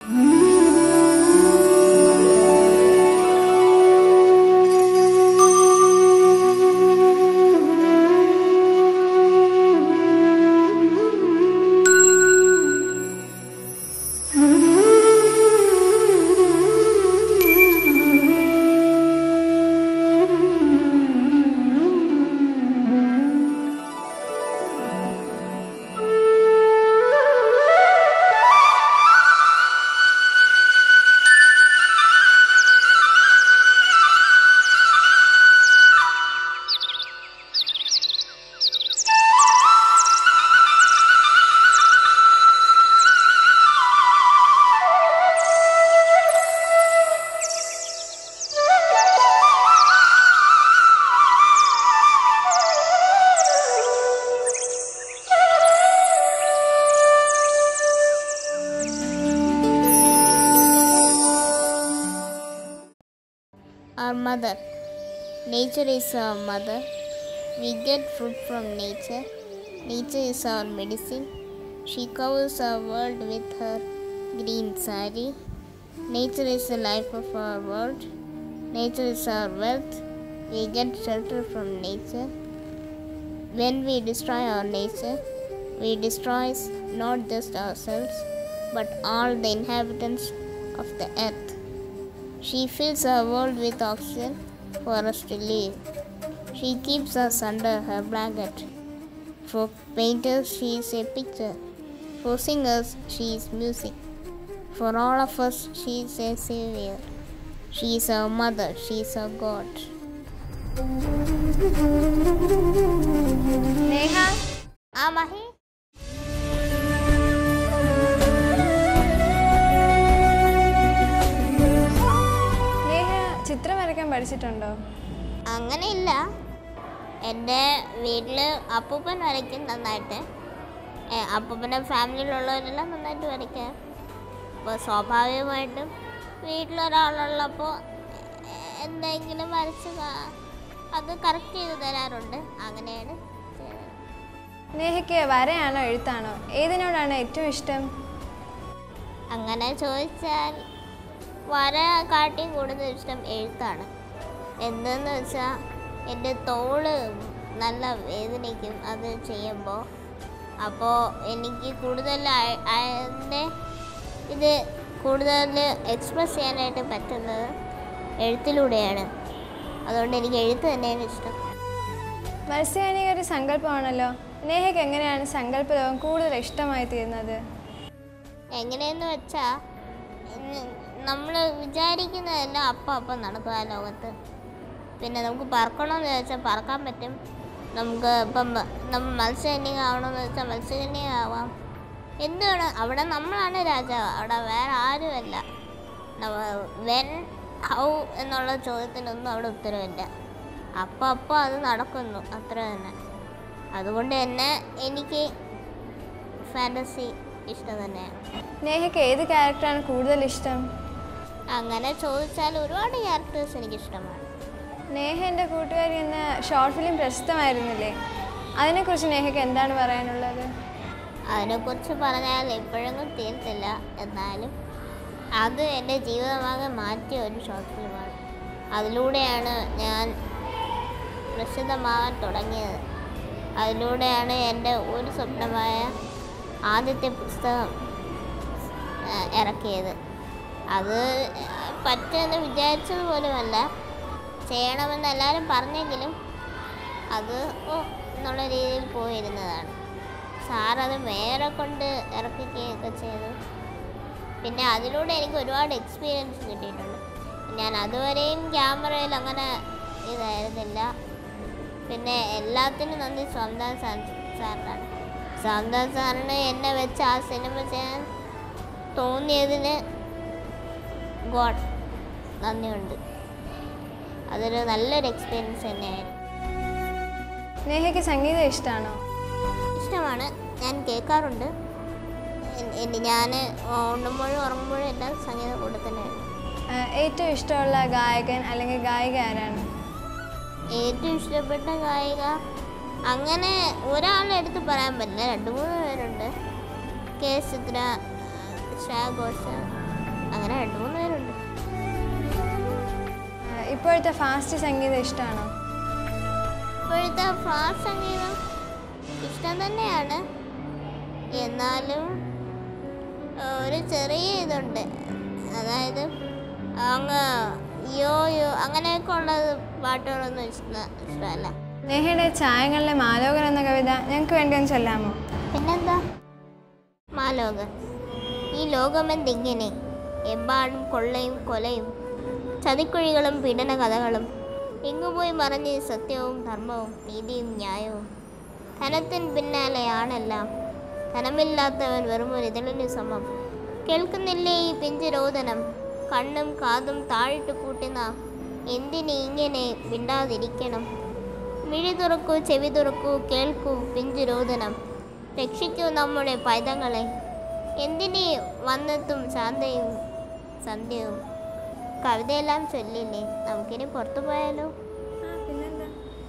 Our mother. Nature is our mother. We get food from nature. Nature is our medicine. She covers our world with her green sari. Nature is the life of our world. Nature is our wealth. We get shelter from nature. When we destroy our nature, we destroy not just ourselves, but all the inhabitants of the earth. She fills our world with oxygen for us to live. She keeps us under her blanket. For painters, she is a picture. For singers, she is music. For all of us, she is a savior. She is our mother. She is our God. Neha ആ മഹി നേഹ ചിത്രം വരയ്ക്കാൻ പഠിച്ചിട്ടുണ്ടോ അങ്ങനെയില്ല എൻ്റെ വീട്ടിൽ അപ്പൂപ്പൻ വരയ്ക്കും നന്നായിട്ട് ഏ, അപ്പൂപ്പൻ്റെ ഫാമിലിയിലുള്ളവരെല്ലാം നന്നായിട്ട് വരയ്ക്കാം അപ്പോൾ സ്വാഭാവികമായിട്ടും വീട്ടിലൊരാളുള്ളപ്പോൾ എന്തെങ്കിലും വരച്ച് കാ- അത് കറക്റ്റ് ചെയ്ത് തരാറുണ്ട് അങ്ങനെയാണ് ചെയ്തത് നേഹയ്ക്ക് വരയാണോ എഴുത്താണോ ഏതിനോടാണ് ഏറ്റവും ഇഷ്ടം അങ്ങനെ ചോദിച്ചാൽ വര കാട്ടിയും കൂടുതൽ ഇഷ്ടം എഴുത്താണ് എന്തെന്ന് വെച്ചാൽ എൻ്റെ തോള് നല്ല വേദനിക്കും അത് ചെയ്യുമ്പോൾ അപ്പോൾ എനിക്ക് കൂടുതൽ അയ- അതിൻ്റെ ഇത് കൂടുതൽ എക്സ്പ്രസ് ചെയ്യാനായിട്ട് പറ്റുന്നത് എഴുത്തിലൂടെയാണ് അതുകൊണ്ട് എനിക്ക് എഴുത്ത് തന്നെയാണ് ഇഷ്ടം മത്സ്യകന്യക ഒരു സങ്കല്പമാണല്ലോ നേഹയ്ക്ക് എങ്ങനെയാണ് സങ്കല്പ ലോകം കൂടുതൽ ഇഷ്ടമായി തീരുന്നത് എങ്ങനെയെന്ന് വെച്ചാൽ നമ്മൾ വിചാരിക്കുന്നതെല്ലാം അപ്പം അപ്പം നടക്കും ആ ലോകത്ത് പിന്നെ നമുക്ക് പറക്കണമെന്ന് വെച്ചാൽ പറക്കാൻ പറ്റും നമുക്ക് ഇപ്പം നമ്മൾ മത്സ്യകന്യക ആവണമെന്ന് വെച്ചാൽ മത്സ്യകന്യക ആവാം എന്ത് വേണം അവിടെ നമ്മളാണ് രാജാവ് അവിടെ വേറെ ആരുമല്ല വെൻ ഹൗ എന്നുള്ള ചോദ്യത്തിനൊന്നും അവിടെ ഉത്തരവില്ല അപ്പം അപ്പം അത് നടക്കുന്നു അത്ര തന്നെ അതുകൊണ്ട് തന്നെ എനിക്ക് ഫാൻറ്റസി ഇഷ്ടം തന്നെയാണ് നേഹയ്ക്ക് ഏത് ക്യാരക്ടറാണ് കൂടുതൽ ഇഷ്ടം അങ്ങനെ ചോദിച്ചാൽ ഒരുപാട് ക്യാരക്ടേഴ്സ് എനിക്ക് ഇഷ്ടമാണ് നേഹ എൻ്റെ കൂട്ടുകാരി എന്ന ഷോർട്ട് ഫിലിം പ്രശസ്തമായിരുന്നില്ലേ അതിനെക്കുറിച്ച് നേഹയ്ക്ക് എന്താണ് പറയാനുള്ളത് അതിനെക്കുറിച്ച് പറഞ്ഞാൽ എപ്പോഴെങ്കിലും തീർത്തില്ല എന്നാലും അത് എൻ്റെ ജീവിതമാകെ മാറ്റിയ ഒരു ഷോർട്ട് ഫിലിമാണ് അതിലൂടെയാണ് ഞാൻ പ്രസിദ്ധമാകാൻ തുടങ്ങിയത് അതിലൂടെയാണ് എൻ്റെ ഒരു സ്വപ്നമായ ആദ്യത്തെ പുസ്തകം ആ, ഇറക്കിയത് അത് പറ്റുമെന്ന് വിചാരിച്ചത് പോലുമല്ല ചെയ്യണമെന്ന് എല്ലാവരും പറഞ്ഞെങ്കിലും അത് ഓ എന്നുള്ള രീതിയിൽ പോയിരുന്നതാണ് സാറത് വേറെ കൊണ്ട് ഇറക്കിക്കുകയൊക്കെ ചെയ്തു പിന്നെ അതിലൂടെ എനിക്ക് ഒരുപാട് എക്സ്പീരിയൻസ് കിട്ടിയിട്ടുണ്ട് ഞാൻ അതുവരെയും ക്യാമറയിൽ അങ്ങനെ ഇതായിരുന്നില്ല പിന്നെ എല്ലാത്തിനും നന്ദി സ്വന്തം സാറിനാണ് സ്വന്തം സാറിന് എന്നെ വെച്ച് ആ സിനിമ ചെയ്യാൻ തോന്നിയതിന് ഗോഡ് നന്ദിയുണ്ട് അതൊരു നല്ലൊരു എക്സ്പീരിയൻസ് തന്നെയായിരുന്നു നേഹയ്ക്ക് സംഗീതം ഇഷ്ടമാണോ ഇഷ്ടമാണ് ഞാൻ കേൾക്കാറുണ്ട് ഞാൻ ഉണ്ണുമ്പോഴും ഉറങ്ങുമ്പോഴും എല്ലാം സംഗീതം കൂടെ തന്നെയാണ് ആഹ് ഏറ്റവും ഇഷ്ടമുള്ള ഗായകൻ അല്ലെങ്കിൽ ഗായിക ആരാണ് ഏറ്റവും ഇഷ്ടപ്പെട്ട ഗായിക അങ്ങനെ ഒരാളെ എടുത്ത് പറയാൻ പറ്റില്ല രണ്ട് മൂന്ന് പേരുണ്ട് കെ ചിത്ര ശ്രേയ ഘോഷ് അങ്ങനെ രണ്ട് മൂന്ന് പേരുണ്ട് ആ, ഇപ്പോഴത്തെ ഫാസ്റ്റ് സംഗീതം ഇഷ്ടമാണോ ഇപ്പോഴത്തെ ഫാസ്റ്റ് സംഗീതം ഇഷ്ടം തന്നെയാണ് എന്നാലും ആ, ഒരു ചെറിയ ഇതുണ്ട് അതായത് അങ്ങ് യോ യോ അങ്ങനെയൊക്കെ ഉള്ളത് പാട്ടുകളൊന്നും ഇഷ്ട ഇഷ്ടമല്ല നേഹയുടെ ചായങ്ങളിലെ മാലോകൻ എന്ന കവിത ഞങ്ങൾക്ക് വേണ്ടി ഒന്ന് ചൊല്ലാമോ പിന്നെന്താ മാലോകൻ ഈ ലോകമെന്തിങ്ങനെ എമ്പാടും കൊള്ളയും കൊലയും ചതിക്കുഴികളും പീഡന കഥകളും എങ്ങുപോയി മറഞ്ഞ് സത്യവും ധർമ്മവും നീതിയും ന്യായവും ധനത്തിന് പിന്നാലെയാണെല്ലാം ധനമില്ലാത്തവൻ വെറും ഒരു ഇതളിന് സമം കേൾക്കുന്നില്ലേ ഈ പിഞ്ചുരോദനം കണ്ണും കാതും താഴിട്ട് കൂട്ടി നാം എന്തിന് ഇങ്ങനെ മിണ്ടാതിരിക്കണം മിഴി തുറക്കൂ ചെവി തുറക്കൂ കേൾക്കൂ പിഞ്ചുരോദനം രക്ഷിക്കൂ നമ്മുടെ പൈതങ്ങളെ എന്തിനീ വന്നെത്തും ശാന്തയും സന്ധ്യയും കവിതയെല്ലാം ചൊല്ലില്ലേ നമുക്കിനി പുറത്തു പോയാലോ പിന്നെന്താ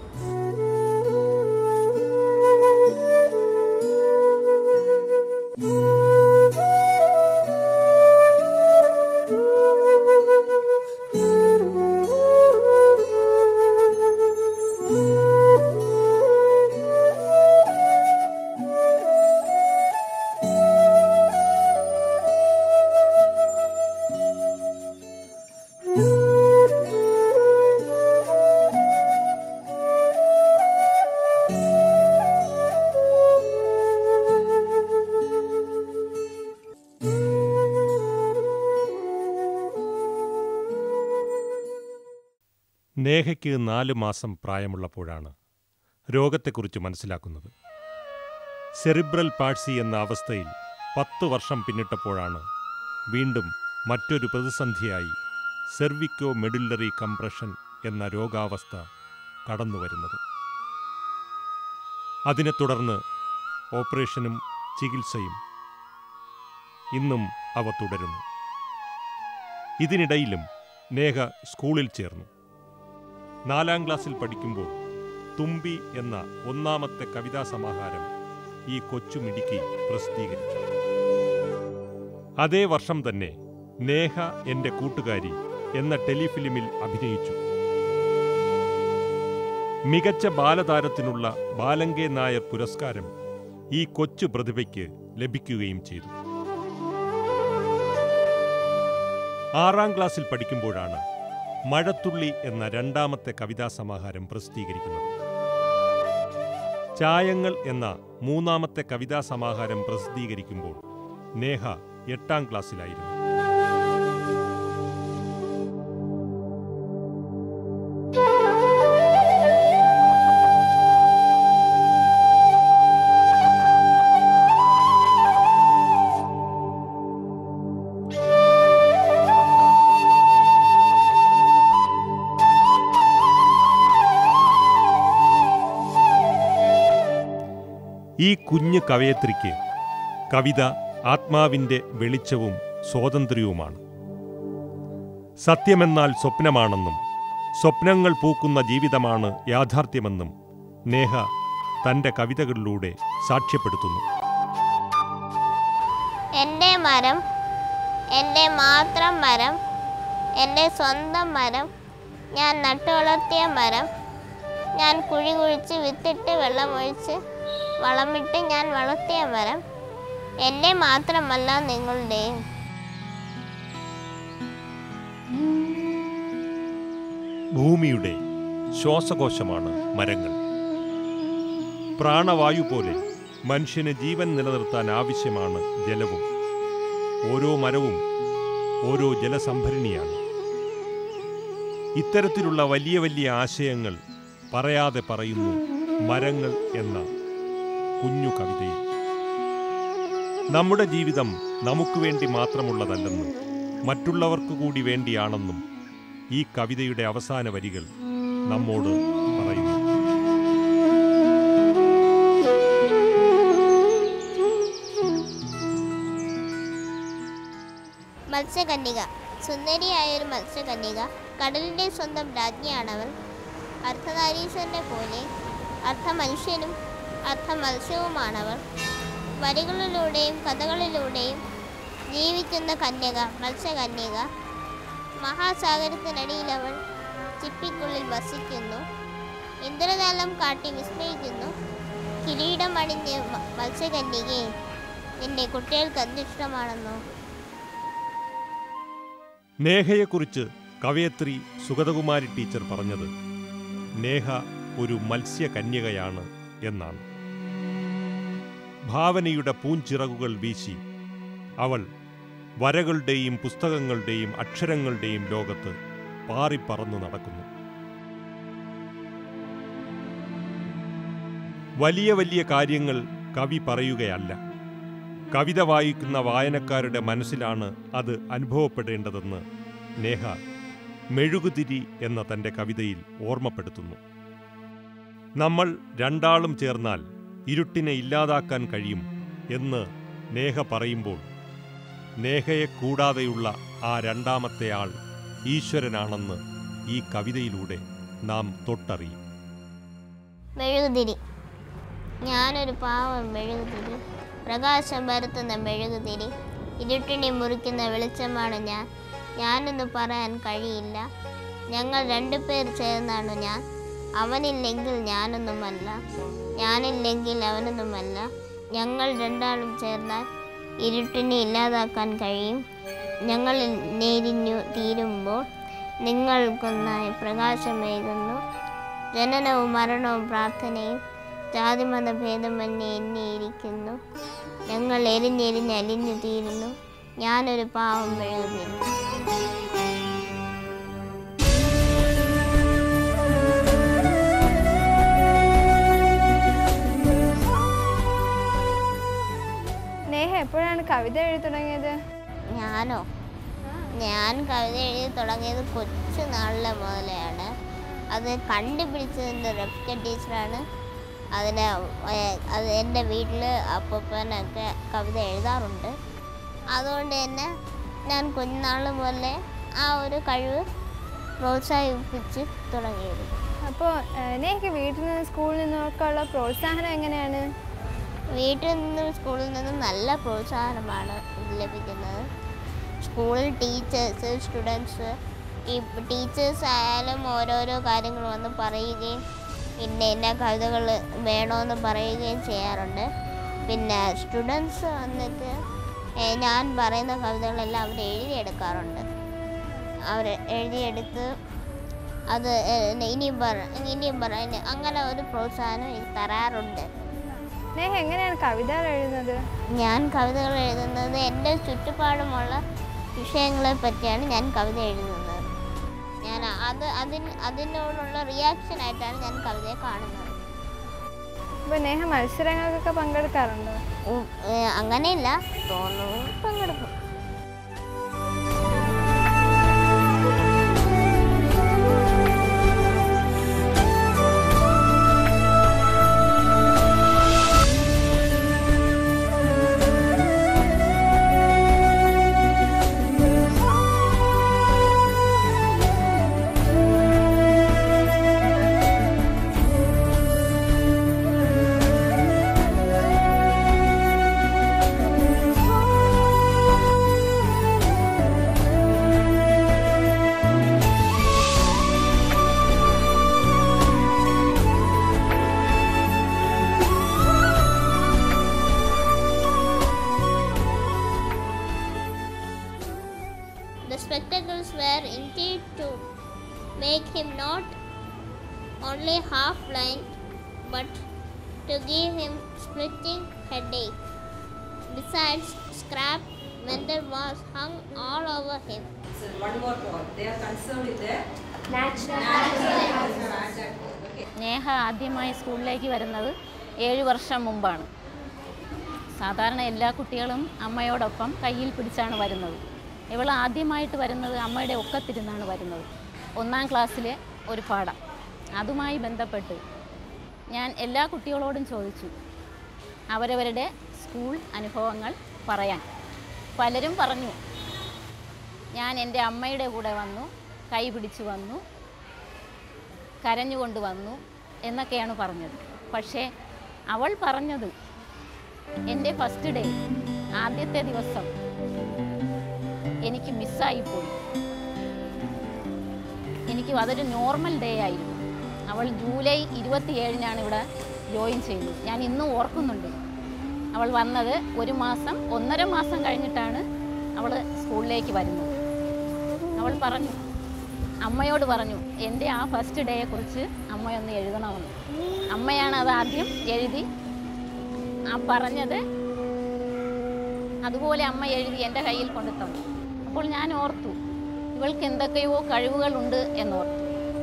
നേഹയ്ക്ക് നാല് മാസം പ്രായമുള്ളപ്പോഴാണ് രോഗത്തെക്കുറിച്ച് മനസ്സിലാക്കുന്നത് സെറിബ്രൽ പാഴ്സി എന്ന അവസ്ഥയിൽ പത്ത് വർഷം പിന്നിട്ടപ്പോഴാണ് വീണ്ടും മറ്റൊരു പ്രതിസന്ധിയായി സെർവിക്കോ മെഡുലറി കംപ്രഷൻ എന്ന രോഗാവസ്ഥ കടന്നുവരുന്നത് അതിനെ തുടർന്ന് ഓപ്പറേഷനും ചികിത്സയും ഇന്നും അവ തുടരുന്നു ഇതിനിടയിലും നേഹ സ്കൂളിൽ ചേർന്നു നാലാം ക്ലാസ്സിൽ പഠിക്കുമ്പോൾ തുമ്പി എന്ന ഒന്നാമത്തെ കവിതാ സമാഹാരം ഈ കൊച്ചുമിടുക്കി പ്രസിദ്ധീകരിച്ചു അതേ വർഷം തന്നെ നേഹ എന്റെ കൂട്ടുകാരി എന്ന ടെലിഫിലിമിൽ അഭിനയിച്ചു മികച്ച ബാലതാരത്തിനുള്ള ബാലങ്കെ നായർ പുരസ്കാരം ഈ കൊച്ചു പ്രതിഭയ്ക്ക് ലഭിക്കുകയും ചെയ്തു ആറാം ക്ലാസ്സിൽ പഠിക്കുമ്പോഴാണ് മഴത്തുള്ളി എന്ന രണ്ടാമത്തെ കവിതാ സമാഹാരം പ്രസിദ്ധീകരിക്കുന്നത് ചായങ്ങൾ എന്ന മൂന്നാമത്തെ കവിതാ സമാഹാരം പ്രസിദ്ധീകരിക്കുമ്പോൾ നേഹ എട്ടാം ക്ലാസ്സിലായിരുന്നു ഈ കുഞ്ഞു കവയത്രിക്ക് കവിത ആത്മാവിൻ്റെ വെളിച്ചവും സ്വാതന്ത്ര്യവുമാണ് സത്യമെന്നാൽ സ്വപ്നമാണെന്നും സ്വപ്നങ്ങൾ പൂക്കുന്ന ജീവിതമാണ് യാഥാർത്ഥ്യമെന്നും നേഹ തൻ്റെ കവിതകളിലൂടെ സാക്ഷ്യപ്പെടുത്തുന്നു എൻ്റെ മരം എൻ്റെ മാത്രം മരം എൻ്റെ സ്വന്തം മരം ഞാൻ നട്ടു വളർത്തിയ മരം ഞാൻ കുഴി കുഴിച്ച് വിത്തിട്ട് വെള്ളമൊഴിച്ച് വളമിട്ട് ഞാൻ വളർത്തിയ മരം എൻ്റെ മാത്രമല്ല നിങ്ങളുടെയും ഭൂമിയുടെ ശ്വാസകോശമാണ് മരങ്ങൾ പ്രാണവായു പോലെ മനുഷ്യന് ജീവൻ നിലനിർത്താൻ ആവശ്യമാണ് ജലവും ഓരോ മരവും ഓരോ ജലസംഭരണിയാണ് ഇത്തരത്തിലുള്ള വലിയ വലിയ ആശയങ്ങൾ പറയാതെ പറയുന്നു മരങ്ങൾ എന്ന കുഞ്ഞു കവിതയിൽ നമ്മുടെ ജീവിതം നമുക്ക് വേണ്ടി മാത്രമുള്ളതല്ലെന്നും മറ്റുള്ളവർക്ക് കൂടി വേണ്ടിയാണെന്നും ഈ കവിതയുടെ അവസാന വരികൾ നമ്മോട് പറയുന്നു മത്സ്യകന്യക സുന്ദരിയായൊരു മത്സ്യകന്യക കടലിൻ്റെ സ്വന്തം രാജ്ഞിയാണവൾ അർദ്ധനാരീശ്വരനെ പോലെ അർദ്ധമനുഷ്യനും അർദ്ധമത്സ്യവുമാണവൾ വരികളിലൂടെയും കഥകളിലൂടെയും ജീവിക്കുന്ന കന്യക മത്സ്യകന്യക മഹാസാഗരത്തിനടിയിൽ അവൾ ചിപ്പിക്കുള്ളിൽ വസിക്കുന്നു ഇന്ദ്രജാലം കാട്ടി വിസ്മയിക്കുന്നു കിരീടമണിഞ്ഞ് മ- മത്സ്യകന്യകയെ നിന്റെ കുട്ടികൾക്ക് എന്തിഷ്ടമാണെന്നോ നേഹയെക്കുറിച്ച് കവയത്രി സുഗതകുമാരി ടീച്ചർ പറഞ്ഞത് നേഹ ഒരു മത്സ്യകന്യകയാണ് എന്നാണ് ഭാവനയുടെ പൂഞ്ചിറകുകൾ വീശി അവൾ വരകളുടെയും പുസ്തകങ്ങളുടെയും അക്ഷരങ്ങളുടെയും ലോകത്ത് പാറിപ്പറന്നു നടക്കുന്നു വലിയ വലിയ കാര്യങ്ങൾ കവി പറയുകയല്ല കവിത വായിക്കുന്ന വായനക്കാരുടെ മനസ്സിലാണ് അത് അനുഭവപ്പെടേണ്ടതെന്ന് നേഹ മെഴുകുതിരി എന്ന തൻ്റെ കവിതയിൽ ഓർമ്മപ്പെടുത്തുന്നു നമ്മൾ രണ്ടാളും ചേർന്നാൽ ഇരുട്ടിനെ ഇല്ലാതാക്കാൻ കഴിയും എന്ന് നേഹ പറയുമ്പോൾ നേഹയെ കൂടാതെയുള്ള ആ രണ്ടാമത്തെ ആൾ ഈശ്വരനാണെന്ന് ഈ കവിതയിലൂടെ നാം തൊട്ടറിയും മെഴുകുതിരി ഞാനൊരു പാവം മെഴുകുതിരി പ്രകാശം പരത്തുന്ന മെഴുകുതിരി ഇരുട്ടിനെ മുറിക്കുന്ന വെളിച്ചമാണ് ഞാൻ ഞാനൊന്ന് പറയാൻ കഴിയില്ല ഞങ്ങൾ രണ്ടുപേർ ചേർന്നാണ് ഞാൻ അവനില്ലെങ്കിൽ ഞാനൊന്നുമല്ല ഞാനില്ലെങ്കിൽ അവനൊന്നുമല്ല ഞങ്ങൾ രണ്ടാളും ചേർന്നാൽ ഇരുട്ടിനെ ഇല്ലാതാക്കാൻ കഴിയും ഞങ്ങൾ നേരിഞ്ഞു തീരുമ്പോൾ നിങ്ങൾക്കൊന്നായി പ്രകാശമേകുന്നു ജനനവും മരണവും പ്രാർത്ഥനയും ജാതിമത ഭേദമന്യേ എണ്ണിയിരിക്കുന്നു ഞങ്ങൾ എരിഞ്ഞെരിഞ്ഞ് അലിഞ്ഞു തീരുന്നു ഞാനൊരു പാവം മെഴുകുതിരി നേഹ എപ്പോഴാണ് കവിത എഴുതി തുടങ്ങിയത് ഞാനോ ഞാൻ കവിത എഴുതി തുടങ്ങിയത് കൊച്ചു നാളിലെ മുതലെയാണ് അത് കണ്ടുപിടിച്ചതിൻ്റെ റെപ്ക ടീച്ചറാണ് അതിന് ഏ- അത് എൻ്റെ വീട്ടിൽ അപ്പൂപ്പനൊക്കെ കവിത എഴുതാറുണ്ട് അതുകൊണ്ട് തന്നെ ഞാൻ കുഞ്ഞുനാൾ മുതലേ ആ ഒരു കഴിവ് പ്രോത്സാഹിപ്പിച്ച് തുടങ്ങിയത് അപ്പോൾ നേഹയ്ക്ക് വീട്ടിൽ നിന്ന് സ്കൂളിൽ നിന്നൊക്കെ ഉള്ള പ്രോത്സാഹനം എങ്ങനെയാണ് വീട്ടിൽ നിന്നും സ്കൂളിൽ നിന്നും നല്ല പ്രോത്സാഹനമാണ് ലഭിക്കുന്നത് സ്കൂളിൽ ടീച്ചേഴ്സ് സ്റ്റുഡൻസ് ഈ ടീച്ചേഴ്സ് ആയാലും ഓരോരോ കാര്യങ്ങൾ വന്ന് പറയുകയും പിന്നെ ഇന്ന കവിതകൾ വേണമെന്ന് പറയുകയും ചെയ്യാറുണ്ട് പിന്നെ സ്റ്റുഡൻസ് വന്നിട്ട് ഏ, ഞാൻ പറയുന്ന കവിതകളെല്ലാം അവർ എഴുതിയെടുക്കാറുണ്ട് അവർ എഴുതിയെടുത്ത് അത് ഏ, ഇനിയും പറ ഇനിയും പറ ഇനി- അങ്ങനെ ഒരു പ്രോത്സാഹനം എനിക്ക് തരാറുണ്ട് നേഹ എങ്ങനെയാണ് കവിതകൾ എഴുതുന്നത് ഞാൻ കവിതകൾ എഴുതുന്നത് എൻ്റെ ചുറ്റുപാടുമുള്ള വിഷയങ്ങളെ പറ്റിയാണ് ഞാൻ കവിത എഴുതുന്നത് ഞാൻ അത് അതിന് അതിനോടുള്ള റിയാക്ഷൻ ആയിട്ടാണ് ഞാൻ കവിതയെ കാണുന്നത് അപ്പോൾ നേഹ മത്സരങ്ങൾക്കൊക്കെ പങ്കെടുക്കാറുണ്ടോ ഉം, ഏ, അങ്ങനെയില്ല തോന്നുന്നു പങ്കെടുക്കും The spectacles were intended to make him not only half blind but to give him splitting headache. Besides, scrap metal was hung all over him. So one more point. They are concerned with the Neha ആദ്യമായി സ്കൂളിലേക്ക് വരുന്നത് ഏഴ് വർഷം മുമ്പാണ് സാധാരണ എല്ലാ കുട്ടികളും അമ്മയോടൊപ്പം കയ്യിൽ പിടിച്ചാണ് വരുന്നത് ഇവൾ ആദ്യമായിട്ട് വരുന്നത് അമ്മയുടെ ഒക്കത്തിരുന്നാണ് വരുന്നത് ഒന്നാം ക്ലാസ്സിലെ ഒരു പാഠം അതുമായി ബന്ധപ്പെട്ട് ഞാൻ എല്ലാ കുട്ടികളോടും ചോദിച്ചു അവരവരുടെ സ്കൂൾ അനുഭവങ്ങൾ പറയാൻ പലരും പറഞ്ഞു ഞാൻ എൻ്റെ അമ്മയുടെ കൂടെ വന്നു കൈ പിടിച്ചു വന്നു കരഞ്ഞുകൊണ്ട് വന്നു എന്നൊക്കെയാണ് പറഞ്ഞത് പക്ഷേ അവൾ പറഞ്ഞത് എൻ്റെ ഫസ്റ്റ് ഡേ ആദ്യത്തെ ദിവസം എനിക്ക് മിസ്സായിപ്പോയി എനിക്ക് അതൊരു നോർമൽ ഡേ ആയിരുന്നു അവൾ ജൂലൈ ഇരുപത്തിയേഴിനാണ് ഇവിടെ ജോയിൻ ചെയ്തത് ഞാൻ ഇന്നും ഓർക്കുന്നുണ്ട് അവൾ വന്നത് ഒരു മാസം ഒന്നര മാസം കഴിഞ്ഞിട്ടാണ് അവൾ സ്കൂളിലേക്ക് വരുന്നത് അവൾ പറഞ്ഞു അമ്മയോട് പറഞ്ഞു എൻ്റെ ആ ഫസ്റ്റ് ഡേയെക്കുറിച്ച് അമ്മയൊന്ന് എഴുതണമെന്ന് അമ്മയാണ് അത് ആദ്യം എഴുതി ആ പറഞ്ഞത് അതുപോലെ അമ്മ എഴുതി എൻ്റെ കയ്യിൽ കൊണ്ടു തന്നു അപ്പോൾ ഞാൻ ഓർത്തു ഇവൾക്ക് എന്തൊക്കെയോ കഴിവുകളുണ്ട് എന്നോർത്തു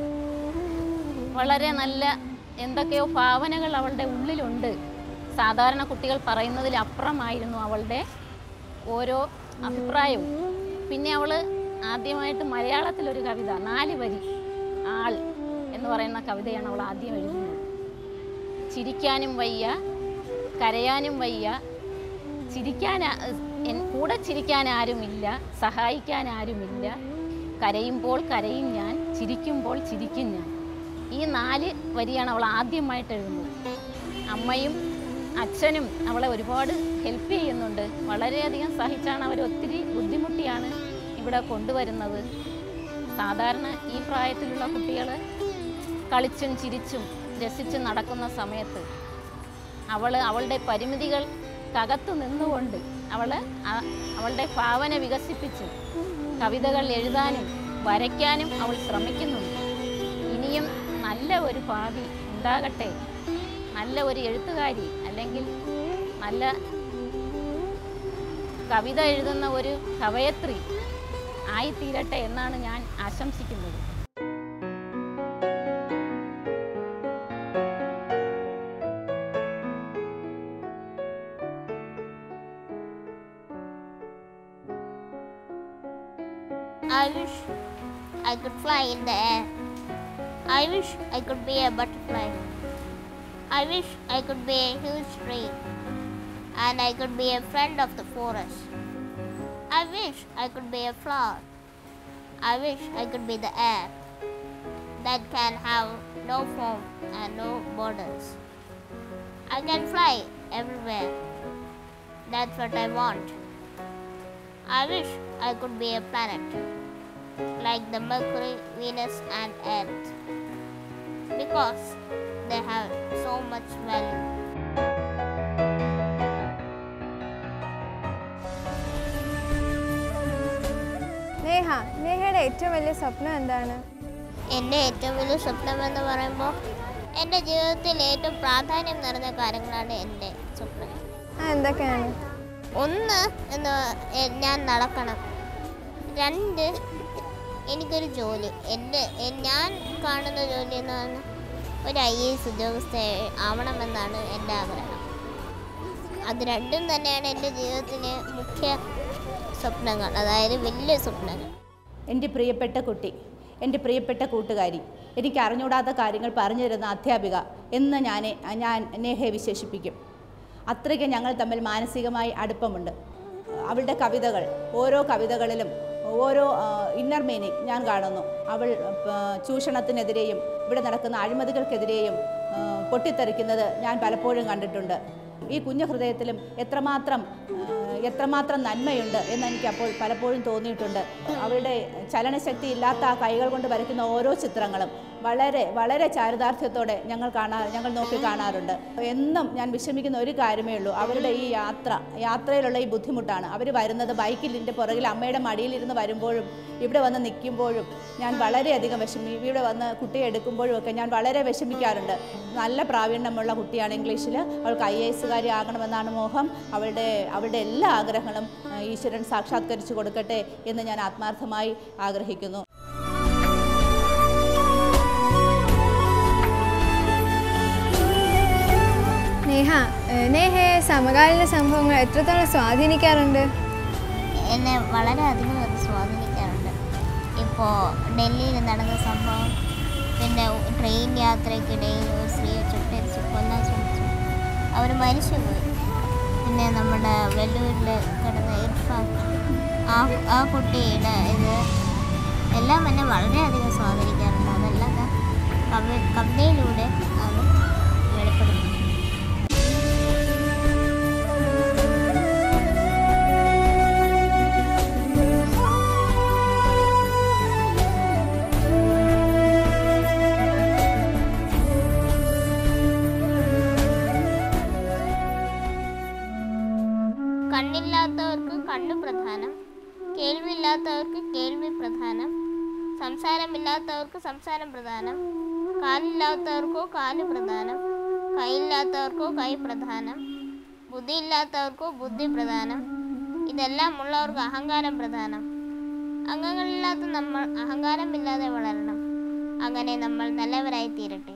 വളരെ നല്ല എന്തൊക്കെയോ ഭാവനകൾ അവളുടെ ഉള്ളിലുണ്ട് സാധാരണ കുട്ടികൾ പറയുന്നതിൽ അപ്പുറമായിരുന്നു അവളുടെ ഓരോ അഭിപ്രായവും പിന്നെ അവൾ ആദ്യമായിട്ട് മലയാളത്തിലൊരു കവിത നാല് വരി ആൾ എന്ന് പറയുന്ന കവിതയാണ് അവൾ ആദ്യം എഴുതുന്നത് ചിരിക്കാനും വയ്യ കരയാനും വയ്യ ചിരിക്കാൻ ആ- എൻ- കൂടെ ചിരിക്കാൻ ആരുമില്ല സഹായിക്കാൻ ആരുമില്ല കരയുമ്പോൾ കരയും ഞാൻ ചിരിക്കുമ്പോൾ ചിരിക്കും ഞാൻ ഈ നാല് വരിയാണ് അവൾ ആദ്യമായിട്ട് എഴുതുന്നത് അമ്മയും അച്ഛനും അവളെ ഒരുപാട് ഹെൽപ്പ് ചെയ്യുന്നുണ്ട് വളരെയധികം സഹിച്ചാണ് അവർ ഒത്തിരി ബുദ്ധിമുട്ടിയാണ് ഇവിടെ കൊണ്ടുവരുന്നത് സാധാരണ ഈ പ്രായത്തിലുള്ള കുട്ടികൾ കളിച്ചും ചിരിച്ചും രസിച്ചും നടക്കുന്ന സമയത്ത് അവൾ അവളുടെ പരിമിതികൾക്കകത്ത് നിന്നുകൊണ്ട് അവൾ അവളുടെ ഭാവന വികസിപ്പിച്ച് കവിതകൾ എഴുതാനും വരയ്ക്കാനും അവൾ ശ്രമിക്കുന്നുണ്ട് ഇനിയും നല്ല ഒരു ഭാവി ഉണ്ടാകട്ടെ നല്ല ഒരു എഴുത്തുകാരി അല്ലെങ്കിൽ നല്ല കവിത എഴുതുന്ന ഒരു കവയത്രി ആയിത്തീരട്ടെ എന്നാണ് ഞാൻ ആശംസിക്കുന്നത് I wish I could fly in the air. I wish I could be a butterfly. I wish I could be a huge tree. And I could be a friend of the forest. I wish I could be a flower. I wish I could be the air that can have no form and no borders. I can fly everywhere. That's what I want. I wish I could be a planet like the Mercury, Venus, and Earth because they have so much value. Neha നേഹയുടെ ഏറ്റവും വലിയ സ്വപ്നം എന്താണ് എൻ്റെ ഏറ്റവും വലിയ സ്വപ്നമെന്ന് പറയുമ്പോൾ എൻ്റെ ജീവിതത്തിൽ ഏറ്റവും പ്രാധാന്യം നിറഞ്ഞ കാര്യങ്ങളാണ് എൻ്റെ സ്വപ്നങ്ങൾ ആ എന്തൊക്കെയാണ് ഒന്ന് എന്ന് എ- ഞാൻ നടക്കണം രണ്ട് എനിക്കൊരു ജോലി എൻ്റെ എ- ഞാൻ കാണുന്ന ജോലി എന്ന് പറഞ്ഞാൽ ഒരു ഐ എ എസ് ഉദ്യോഗസ്ഥ ആവണമെന്നാണ് എൻ്റെ ആഗ്രഹം അത് രണ്ടും തന്നെയാണ് എൻ്റെ ജീവിതത്തിലെ മുഖ്യ സ്വപ്നങ്ങൾ അതായത് വലിയ സ്വപ്നങ്ങൾ എൻ്റെ പ്രിയപ്പെട്ട കുട്ടി എൻ്റെ പ്രിയപ്പെട്ട കൂട്ടുകാരി എനിക്ക് അറിഞ്ഞൂടാത്ത കാര്യങ്ങൾ പറഞ്ഞു തരുന്ന അധ്യാപിക എന്ന് ഞാൻ ഞാൻ നേഹയെ വിശേഷിപ്പിക്കും അത്രയ്ക്ക് ഞങ്ങൾ തമ്മിൽ മാനസികമായി അടുപ്പമുണ്ട് അവളുടെ കവിതകൾ ഓരോ കവിതകളിലും ഓരോ ഇന്നർ മീനിങ് ഞാൻ കാണുന്നു അവൾ ആ, ചൂഷണത്തിനെതിരെയും ഇവിടെ നടക്കുന്ന അഴിമതികൾക്കെതിരെയും ആ, പൊട്ടിത്തെറിക്കുന്നത് ഞാൻ പലപ്പോഴും കണ്ടിട്ടുണ്ട് ഈ കുഞ്ഞു ഹൃദയത്തിലും എത്രമാത്രം ആ, എത്രമാത്രം നന്മയുണ്ട് എന്ന് എനിക്ക് അപ്പോൾ പലപ്പോഴും തോന്നിയിട്ടുണ്ട് അവളുടെ ചലനശക്തി ഇല്ലാത്ത ആ കൈകൾ കൊണ്ട് വരയ്ക്കുന്ന ഓരോ ചിത്രങ്ങളും വളരെ വളരെ ചാരിതാർത്ഥ്യത്തോടെ ഞങ്ങൾ കാണാ ഞങ്ങൾ നോക്കി കാണാറുണ്ട് എന്നും ഞാൻ വിഷമിക്കുന്ന ഒരു കാര്യമേ ഉള്ളൂ അവരുടെ ഈ യാത്ര യാത്രയിലുള്ള ഈ ബുദ്ധിമുട്ടാണ് അവർ വരുന്നത് ബൈക്കിൽ എൻ്റെ പുറകിൽ അമ്മയുടെ മടിയിലിരുന്ന് വരുമ്പോഴും ഇവിടെ വന്ന് നിൽക്കുമ്പോഴും ഞാൻ വളരെയധികം വിഷമി ഇവിടെ വന്ന് കുട്ടിയെ എടുക്കുമ്പോഴും ഒക്കെ ഞാൻ വളരെ വിഷമിക്കാറുണ്ട് നല്ല പ്രാവീണ്യമുള്ള കുട്ടിയാണ് ഇംഗ്ലീഷിൽ അവൾക്ക് ഐ എ എസുകാരി ആകണമെന്നാണ് മോഹം അവളുടെ അവളുടെ എല്ലാ ആഗ്രഹങ്ങളും ആ, ഈശ്വരൻ സാക്ഷാത്കരിച്ചു കൊടുക്കട്ടെ എന്ന് ഞാൻ ആത്മാർത്ഥമായി ആഗ്രഹിക്കുന്നു നേഹ ഏഹ് നേഹയെ സമകാലീന സംഭവങ്ങൾ എത്രത്തോളം സ്വാധീനിക്കാറുണ്ട് എന്നെ വളരെയധികം അത് സ്വാധീനിക്കാറുണ്ട് ഇപ്പോൾ ഡൽഹിയിൽ നടന്ന സംഭവം പിന്നെ ട്രെയിൻ യാത്രയ്ക്കിടയിൽ ഒരു സ്ത്രീ ചുട്ടരിച്ച് കൊല്ലാൻ ശ്രമിച്ചു അവർ മരിച്ചുപോയി പിന്നെ നമ്മുടെ വെല്ലൂരിൽ കിടന്ന ഇർഫാൻ ആ ആ കുട്ടിയുടെ ഇത് എല്ലാം എന്നെ വളരെയധികം സ്വാധീനിക്കാറുണ്ട് അതെല്ലാം ഞാൻ കവി കവിതയിലൂടെ അത് വെളിപ്പെടുത്തുന്നു കണ്ണില്ലാത്തവർക്ക് കണ്ണു പ്രധാനം കേൾവിയില്ലാത്തവർക്ക് കേൾവി പ്രധാനം സംസാരമില്ലാത്തവർക്ക് സംസാരം പ്രധാനം കാലില്ലാത്തവർക്കോ കാല് പ്രധാനം കൈയില്ലാത്തവർക്കോ കൈ പ്രധാനം ബുദ്ധിയില്ലാത്തവർക്കോ ബുദ്ധി പ്രധാനം ഇതെല്ലാം ഉള്ളവർക്ക് അഹങ്കാരം പ്രധാനം അംഗങ്ങളില്ലാത്ത നമ്മൾ അഹങ്കാരമില്ലാതെ വളരണം അങ്ങനെ നമ്മൾ നല്ലവരായി തീരട്ടെ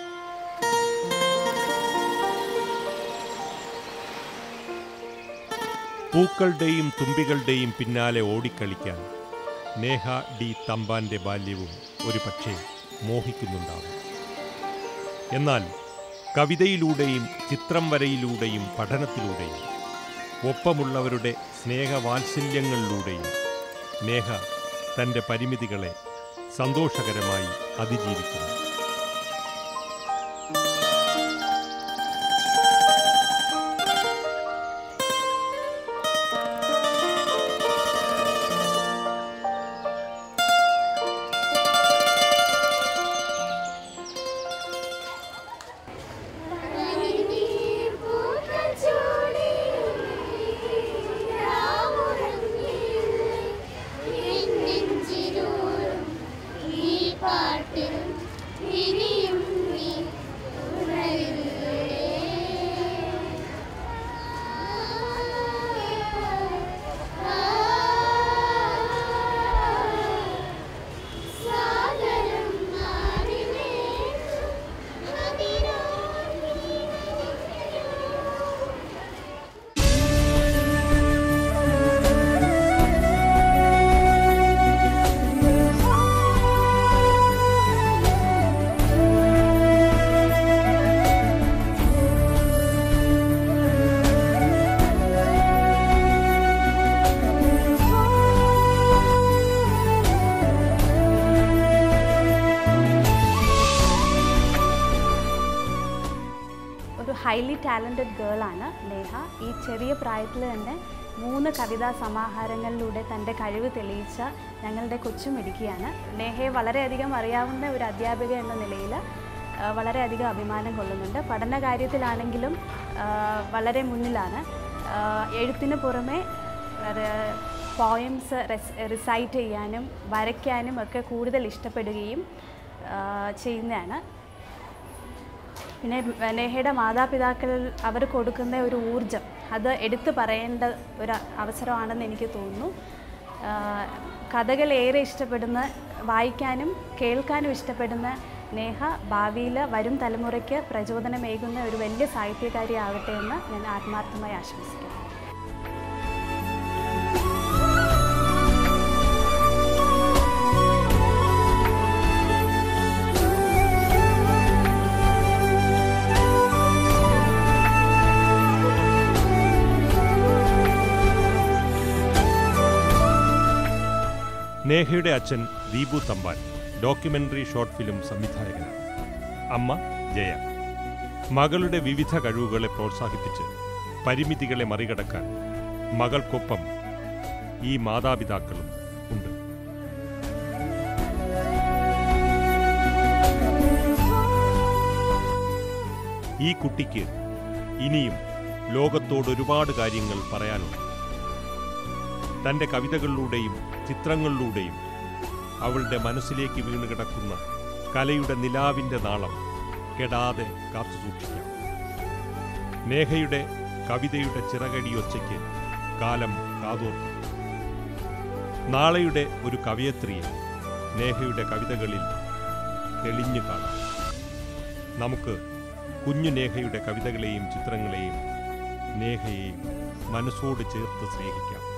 പൂക്കളുടെയും തുമ്പികളുടെയും പിന്നാലെ ഓടിക്കളിക്കാൻ നേഹ ഡി തമ്പാന്റെ ബാല്യവും ഒരു പക്ഷേ മോഹിക്കുന്നുണ്ടാവും എന്നാൽ കവിതയിലൂടെയും ചിത്രം വരയിലൂടെയും പഠനത്തിലൂടെയും ഒപ്പമുള്ളവരുടെ സ്നേഹവാത്സല്യങ്ങളിലൂടെയും നേഹ തൻ്റെ പരിമിതികളെ സന്തോഷകരമായി അതിജീവിക്കുന്നു ഒരു ഹൈലി ടാലൻറ്റഡ് ഗേളാണ് നേഹ ഈ ചെറിയ പ്രായത്തിൽ തന്നെ മൂന്ന് കവിതാ സമാഹാരങ്ങളിലൂടെ തൻ്റെ കഴിവ് തെളിയിച്ച ഞങ്ങളുടെ കൊച്ചുമിടുക്കിയാണ് നേഹയെ വളരെയധികം അറിയാവുന്ന ഒരു അധ്യാപിക എന്ന നിലയിൽ ആ, വളരെയധികം അഭിമാനം കൊള്ളുന്നുണ്ട് പഠന കാര്യത്തിലാണെങ്കിലും ആ, വളരെ മുന്നിലാണ് ആ, എഴുത്തിന് പുറമെ പോയംസ് റിസൈറ്റ് ചെയ്യാനും വരയ്ക്കാനും ഒക്കെ കൂടുതൽ ഇഷ്ടപ്പെടുകയും ആ, ചെയ്യുന്നതാണ് പിന്നെ നേഹയുടെ മാതാപിതാക്കൾ അവർ കൊടുക്കുന്ന ഒരു ഊർജം അത് എടുത്തു പറയേണ്ട ഒരു അവസരമാണെന്ന് എനിക്ക് തോന്നുന്നു ആ, കഥകൾ ഏറെ ഇഷ്ടപ്പെടുന്ന വായിക്കാനും കേൾക്കാനും ഇഷ്ടപ്പെടുന്ന നേഹ ഭാവിയിൽ വരും തലമുറയ്ക്ക് പ്രചോദനമേകുന്ന ഒരു വലിയ സാഹിത്യകാരിയാകട്ടെ എന്ന് ഞാൻ ആത്മാർത്ഥമായി ആശംസിക്കുന്നു നേഹയുടെ അച്ഛൻ Deepu Thampan documentary short film സംവിധായകനാണ് അമ്മ ജയ മകളുടെ വിവിധ കഴിവുകളെ പ്രോത്സാഹിപ്പിച്ച് പരിമിതികളെ മറികടക്കാൻ മകൾക്കൊപ്പം ഈ മാതാപിതാക്കളും ഉണ്ട് ഈ കുട്ടിക്ക് ഇനിയും ലോകത്തോട് ഒരുപാട് കാര്യങ്ങൾ പറയാനുണ്ട് തൻ്റെ കവിതകളിലൂടെയും ചിത്രങ്ങളിലൂടെയും അവളുടെ മനസ്സിലേക്ക് വീണുകിടക്കുന്ന കലയുടെ നിലാവിൻ്റെ നാളം കെടാതെ കാത്തുസൂക്ഷിക്കാം നേഹയുടെ കവിതയുടെ ചിറകടിയൊച്ചയ്ക്ക് കാലം കാതോർക്കും നാളെയുടെ ഒരു കവയത്രിയെ നേഹയുടെ കവിതകളിൽ തെളിഞ്ഞു കാണാം നമുക്ക് കുഞ്ഞു നേഹയുടെ കവിതകളെയും ചിത്രങ്ങളെയും നേഹയെയും മനസ്സോട് ചേർത്ത് സ്നേഹിക്കാം